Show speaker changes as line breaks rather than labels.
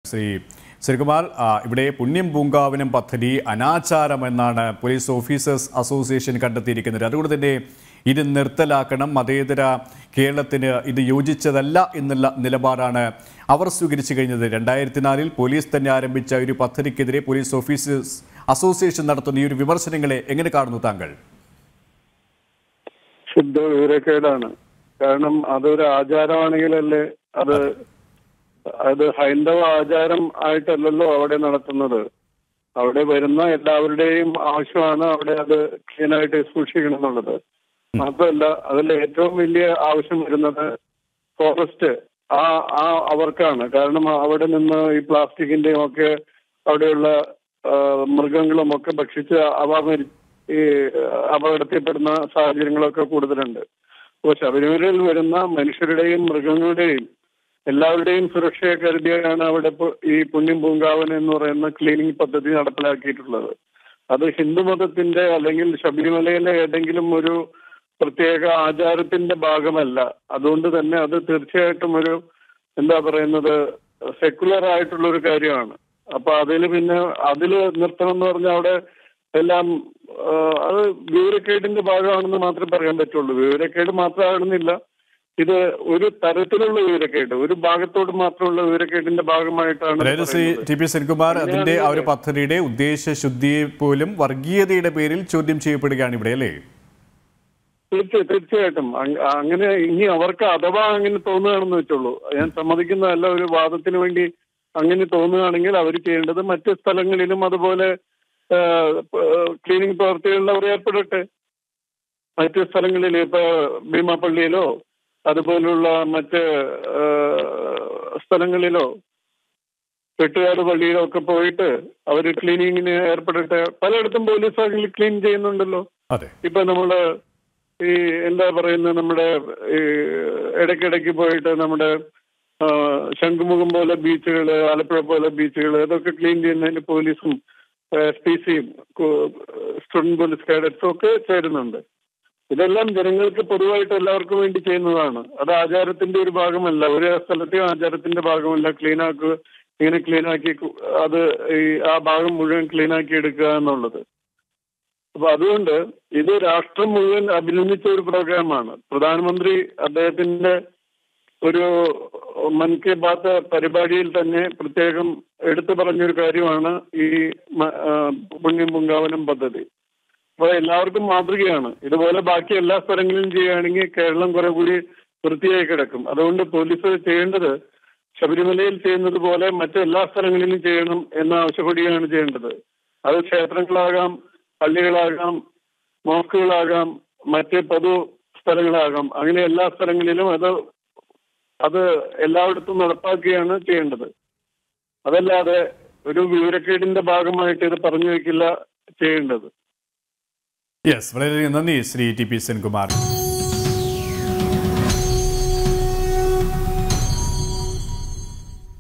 ശ്രീ ശ്രീകുമാർ ആ, ഇവിടെ പുണ്യം പൂങ്കാവനം പദ്ധതി അനാചാരമെന്നാണ് പോലീസ് ഓഫീസേഴ്സ് അസോസിയേഷൻ കണ്ടെത്തിയിരിക്കുന്നത് അതുകൊണ്ട് തന്നെ ഇത് നിർത്തലാക്കണം മതേതര കേരളത്തിന് ഇത് യോജിച്ചതല്ല എന്നുള്ള നിലപാടാണ് അവർ സ്വീകരിച്ചു കഴിഞ്ഞത് രണ്ടായിരത്തി നാലിൽ പോലീസ് തന്നെ ആരംഭിച്ച ഒരു പദ്ധതിക്കെതിരെ പോലീസ് ഓഫീസേഴ്സ് അസോസിയേഷൻ നടത്തുന്ന ഈ ഒരു വിമർശനങ്ങളെ എങ്ങനെ കാണുന്നു താങ്കൾ
ശുദ്ധ വിവരക്കേടാണ് കാരണം അതൊരു ആചാരമാണെങ്കിലല്ലേ അത് അത് ഹൈന്ദവ ആചാരം ആയിട്ടല്ലല്ലോ അവിടെ നടത്തുന്നത് അവിടെ വരുന്ന എല്ലാവരുടെയും ആവശ്യമാണ് അവിടെ അത് ക്ലീൻ ആയിട്ട് സൂക്ഷിക്കണം എന്നുള്ളത് മാത്രമല്ല അതിൽ ഏറ്റവും വലിയ ആവശ്യം വരുന്നത് ഫോറസ്റ്റ് ആ ആ അവർക്കാണ് കാരണം അവിടെ നിന്ന് ഈ പ്ലാസ്റ്റിക്കിന്റെയും ഒക്കെ അവിടെയുള്ള ആ, മൃഗങ്ങളും ഒക്കെ ഭക്ഷിച്ച് അവ മരി- ഈ അപകടത്തിൽപ്പെടുന്ന സാഹചര്യങ്ങളൊക്കെ കൂടുതലുണ്ട് അപ്പോൾ ശബരിമലയിൽ വരുന്ന മനുഷ്യരുടെയും മൃഗങ്ങളുടെയും എല്ലാവരുടെയും സുരക്ഷയെ കരുതിയാണ് അവിടെ ഇപ്പൊ ഈ പുണ്യം പൂങ്കാവൻ എന്ന് പറയുന്ന ക്ലീനിങ് പദ്ധതി നടപ്പിലാക്കിയിട്ടുള്ളത് അത് ഹിന്ദുമതത്തിന്റെ അല്ലെങ്കിൽ ശബരിമലയിലെ ഏതെങ്കിലും ഒരു പ്രത്യേക ആചാരത്തിന്റെ ഭാഗമല്ല അതുകൊണ്ട് തന്നെ അത് തീർച്ചയായിട്ടും ഒരു എന്താ പറയുന്നത് സെക്കുലർ ആയിട്ടുള്ള ഒരു കാര്യമാണ് അപ്പൊ അതിൽ പിന്നെ അതിൽ നിർത്തണം എന്ന് പറഞ്ഞാൽ അവിടെ എല്ലാം ആ, അത് വിവരക്കേടിന്റെ ഭാഗമാണെന്ന് മാത്രമേ പറയാൻ പറ്റുള്ളൂ വിവരക്കേട് മാത്രമാണെന്നില്ല ഇത് ഒരു തരത്തിലുള്ള വിവരക്കേട് ഒരു ഭാഗത്തോട് മാത്രമുള്ള വിവരക്കേടിന്റെ ഭാഗമായിട്ടാണ്
അതായത് ശ്രീ
പറയുന്നത്.
ടി പി സെൻകുമാർ അതിന്റെ ആ ഒരു പദ്ധതിയുടെ ഉദ്ദേശ ശുദ്ധിയെ പോലും വർഗീയതയുടെ പേരിൽ ചോദ്യം ചെയ്യപ്പെടുകയാണ് ഇവിടെ അല്ലേ
തീർച്ചയായും തീർച്ചയായിട്ടും അങ്- അങ്ങനെ ഇനി അവർക്ക് അഥവാ അങ്ങനെ തോന്നുകയാണെന്ന് വെച്ചുള്ളൂ ഞാൻ സമ്മതിക്കുന്നതല്ല ഒരു വാദത്തിന് വേണ്ടി അങ്ങനെ തോന്നുകയാണെങ്കിൽ അവർ ചെയ്യേണ്ടത് മറ്റ് സ്ഥലങ്ങളിലും അതുപോലെ ക്ലീനിങ് പ്രവർത്തികളിൽ അവർ ഏർപ്പെടട്ടെ മറ്റ് സ്ഥലങ്ങളിൽ ഇപ്പൊ ഭീമാപ്പള്ളിയിലോ അതുപോലുള്ള മറ്റ് ആ, സ്ഥലങ്ങളിലോ വെട്ടുകാട് പള്ളിയിലോ ഒക്കെ പോയിട്ട് അവർ ക്ലീനിങ്ങിന് ഏർപ്പെടട്ടെ പലയിടത്തും പോലീസ് ക്ലീൻ ചെയ്യുന്നുണ്ടല്ലോ
അതെ
ഇപ്പൊ നമ്മള് ഈ എന്താ പറയുന്നത് നമ്മുടെ ഈ ഇടയ്ക്കിടയ്ക്ക് പോയിട്ട് നമ്മുടെ ആ, ശംഖുമുഖം പോലെ ബീച്ചുകള് ആലപ്പുഴ പോലെ ബീച്ചുകൾ ഇതൊക്കെ ക്ലീൻ ചെയ്യുന്നതിന് പോലീസും എസ് പി സിയും സ്റ്റുഡന്റ് പോലീസ് കേഡറ്റ്സും ഒക്കെ ചേരുന്നുണ്ട് ഇതെല്ലാം ജനങ്ങൾക്ക് പൊതുവായിട്ട് എല്ലാവർക്കും വേണ്ടി ചെയ്യുന്നതാണ് അത് ആചാരത്തിന്റെ ഒരു ഭാഗമല്ല ഒരു സ്ഥലത്തെയും ആചാരത്തിന്റെ ഭാഗമല്ല ക്ലീൻ ആക്കുക ഇങ്ങനെ ക്ലീൻ ആക്കി കു- അത് ഈ ആ ഭാഗം മുഴുവൻ ക്ലീൻ ആക്കി എടുക്കുക എന്നുള്ളത് അപ്പൊ അതുകൊണ്ട് ഇത് രാഷ്ട്രം മുഴുവൻ അഭിനന്ദിച്ച ഒരു പ്രോഗ്രാമാണ് പ്രധാനമന്ത്രി അദ്ദേഹത്തിന്റെ ഒരു മൻ കി ബാത്ത് പരിപാടിയിൽ തന്നെ പ്രത്യേകം എടുത്തു പറഞ്ഞൊരു കാര്യമാണ് ഈ മ- ആ, പുണ്യം പൂങ്കാവനം പദ്ധതി അപ്പൊ എല്ലാവർക്കും മാതൃകയാണ് ഇതുപോലെ ബാക്കി എല്ലാ സ്ഥലങ്ങളിലും ചെയ്യുകയാണെങ്കിൽ കേരളം കുറെ കൂടി വൃത്തിയായി കിടക്കും അതുകൊണ്ട് പോലീസ് ചെയ്യേണ്ടത് ശബരിമലയിൽ ചെയ്യുന്നത് പോലെ മറ്റെല്ലാ സ്ഥലങ്ങളിലും ചെയ്യണം എന്ന ആവശ്യപ്പെടുകയാണ് ചെയ്യേണ്ടത് അത് ക്ഷേത്രങ്ങളാകാം പള്ളികളാകാം മോസ്കുകളാകാം മറ്റ് പൊതു സ്ഥലങ്ങളാകാം അങ്ങനെ എല്ലാ സ്ഥലങ്ങളിലും അത് അത് എല്ലായിടത്തും നടപ്പാക്കുകയാണ് ചെയ്യേണ്ടത് അതല്ലാതെ ഒരു വിവരക്കേടിന്റെ ഭാഗമായിട്ട് ഇത് പറഞ്ഞു വെക്കില്ല ചെയ്യേണ്ടത്
യെസ് വളരെയധികം നന്ദി ശ്രീ ടി പി സെൻകുമാർ